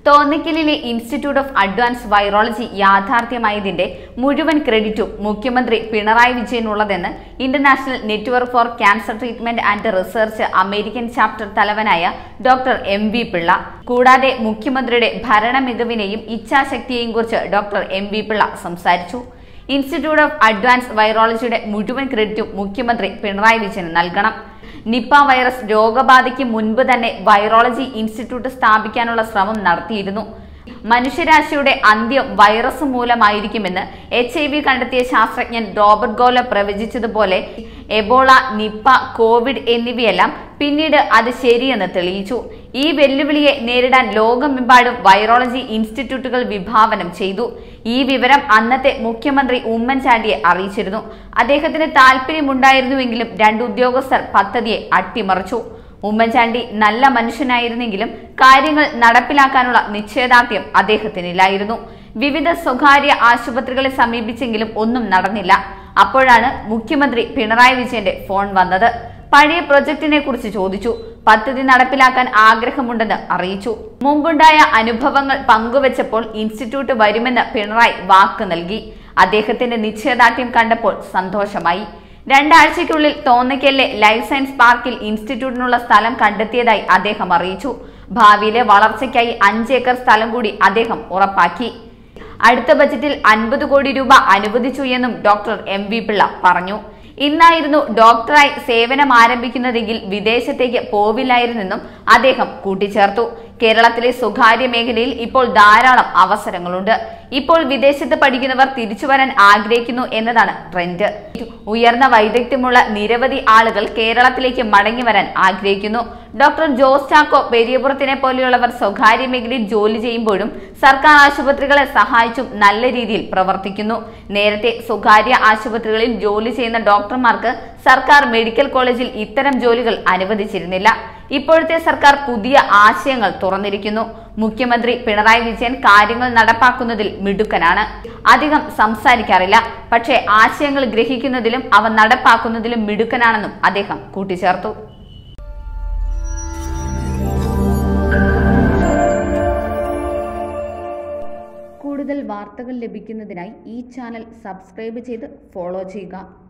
തോന്നിക്കലിലെ institute of advance virology യാഥാർത്ഥ്യമായതിന്റെ മുഴുവൻ ക്രെഡിറ്റും മുഖ്യമന്ത്രി പിണറായി വിജയനുള്ളതെന്ന് international network for cancer treatment and research American chapter തലവനായ ഡോക്ടർ എം വി പിള്ള കൂടാതെ മുഖ്യമന്ത്രിയുടെ ഭരണ മികവിനെയും ഇച്ഛാശക്തിയെയും കുറിച്ച് ഡോക്ടർ എം വി പിള്ള സംസാരിച്ചു ഇൻസ്റ്റിറ്റ്യൂട്ട് ഓഫ് അഡ്വാൻസ് വൈറോളജിയുടെ മുഴുവൻ ക്രെഡിറ്റും മുഖ്യമന്ത്രി പിണറായി വിജയന് നൽകണം നിപ്പ വൈറസ് രോഗബാധയ്ക്ക് മുൻപ് തന്നെ വൈറോളജി ഇൻസ്റ്റിറ്റ്യൂട്ട് സ്ഥാപിക്കാനുള്ള ശ്രമം നടത്തിയിരുന്നു മനുഷ്യരാശിയുടെ അന്ത്യം വൈറസ് മൂലമായിരിക്കുമെന്ന് എച്ച് ഐ വി കണ്ടെത്തിയ ശാസ്ത്രജ്ഞൻ റോബർട്ട് ഗോല പ്രവചിച്ചതുപോലെ എബോള നിപ്പ കോവിഡ് എന്നിവയെല്ലാം പിന്നീട് അത് ശരിയെന്ന് തെളിയിച്ചു ഈ വെല്ലുവിളിയെ നേരിടാൻ ലോകമെമ്പാടും വൈറോളജി ഇൻസ്റ്റിറ്റ്യൂട്ടുകൾ വിഭാവനം ചെയ്തു ഈ വിവരം അന്നത്തെ മുഖ്യമന്ത്രി ഉമ്മൻചാണ്ടിയെ അറിയിച്ചിരുന്നു അദ്ദേഹത്തിന് താല്പര്യമുണ്ടായിരുന്നുവെങ്കിലും രണ്ട് ഉദ്യോഗസ്ഥർ പദ്ധതിയെ അട്ടിമറിച്ചു ഉമ്മൻചാണ്ടി നല്ല മനുഷ്യനായിരുന്നെങ്കിലും കാര്യങ്ങൾ നടപ്പിലാക്കാനുള്ള നിശ്ചയദാർഢ്യം അദ്ദേഹത്തിനില്ലായിരുന്നു വിവിധ സ്വകാര്യ ആശുപത്രികളെ സമീപിച്ചെങ്കിലും ഒന്നും നടന്നില്ല അപ്പോഴാണ് മുഖ്യമന്ത്രി പിണറായി വിജയന്റെ ഫോൺ വന്നത് പഴയ പ്രൊജക്ടിനെ കുറിച്ച് ചോദിച്ചു പദ്ധതി നടപ്പിലാക്കാൻ ആഗ്രഹമുണ്ടെന്ന് അറിയിച്ചു മുമ്പുണ്ടായ അനുഭവങ്ങൾ പങ്കുവച്ചപ്പോൾ ഇൻസ്റ്റിറ്റ്യൂട്ട് വരുമെന്ന് പിണറായി വാക്ക് നൽകി അദ്ദേഹത്തിന്റെ നിശ്ചയദാർഢ്യം കണ്ടപ്പോൾ സന്തോഷമായി രണ്ടാഴ്ചയ്ക്കുള്ളിൽ തോന്നയ്ക്കലിലെ ലൈഫ് സയൻസ് പാർക്കിൽ ഇൻസ്റ്റിറ്റ്യൂട്ടിനുള്ള സ്ഥലം കണ്ടെത്തിയതായി അദ്ദേഹം അറിയിച്ചു ഭാവിയിലെ വളർച്ചയ്ക്കായി അഞ്ച് ഏക്കർ സ്ഥലം കൂടി അദ്ദേഹം ഉറപ്പാക്കി അടുത്ത ബജറ്റിൽ അൻപത് കോടി രൂപ അനുവദിച്ചു എന്നും ഡോക്ടർ എം വി പിള്ള പറഞ്ഞു ഇന്നായിരുന്നു ഡോക്ടറായി സേവനം ആരംഭിക്കുന്നതെങ്കിൽ വിദേശത്തേക്ക് പോവില്ലായിരുന്നെന്നും അദ്ദേഹം കൂട്ടിച്ചേർത്തു കേരളത്തിലെ സ്വകാര്യ മേഖലയിൽ ഇപ്പോൾ ധാരാളം അവസരങ്ങളുണ്ട് ഇപ്പോൾ വിദേശത്ത് പഠിക്കുന്നവർ തിരിച്ചു വരാൻ ആഗ്രഹിക്കുന്നു എന്നതാണ് ട്രെൻഡ് ഉയർന്ന വൈദഗ്ധ്യമുള്ള നിരവധി ആളുകൾ കേരളത്തിലേക്ക് മടങ്ങി വരാൻ ആഗ്രഹിക്കുന്നു ഡോക്ടർ ജോസ് ചാക്കോ പെരിയപുറത്തിനെ പോലെയുള്ളവർ സ്വകാര്യ മേഖലയിൽ ജോലി ചെയ്യുമ്പോഴും സർക്കാർ ആശുപത്രികളെ സഹായിച്ചും നല്ല രീതിയിൽ പ്രവർത്തിക്കുന്നു നേരത്തെ സ്വകാര്യ ആശുപത്രികളിൽ ജോലി ചെയ്യുന്ന ഡോക്ടർമാർക്ക് സർക്കാർ മെഡിക്കൽ കോളേജിൽ ഇത്തരം ജോലികൾ അനുവദിച്ചിരുന്നില്ല ഇപ്പോഴത്തെ സർക്കാർ പുതിയ ആശയങ്ങൾ തുറന്നിരിക്കുന്നു മുഖ്യമന്ത്രി പിണറായി വിജയൻ കാര്യങ്ങൾ നടപ്പാക്കുന്നതിൽ മിടുക്കനാണ് അധികം സംസാരിക്കാറില്ല പക്ഷേ ആശയങ്ങൾ ഗ്രഹിക്കുന്നതിലും അവ നടപ്പാക്കുന്നതിലും മിടുക്കനാണെന്നും അദ്ദേഹം കൂട്ടിച്ചേർത്തു കൂടുതൽ വാർത്തകൾ ലഭിക്കുന്നതിനായി ഈ ചാനൽ സബ്സ്ക്രൈബ് ചെയ്ത് ഫോളോ ചെയ്യുക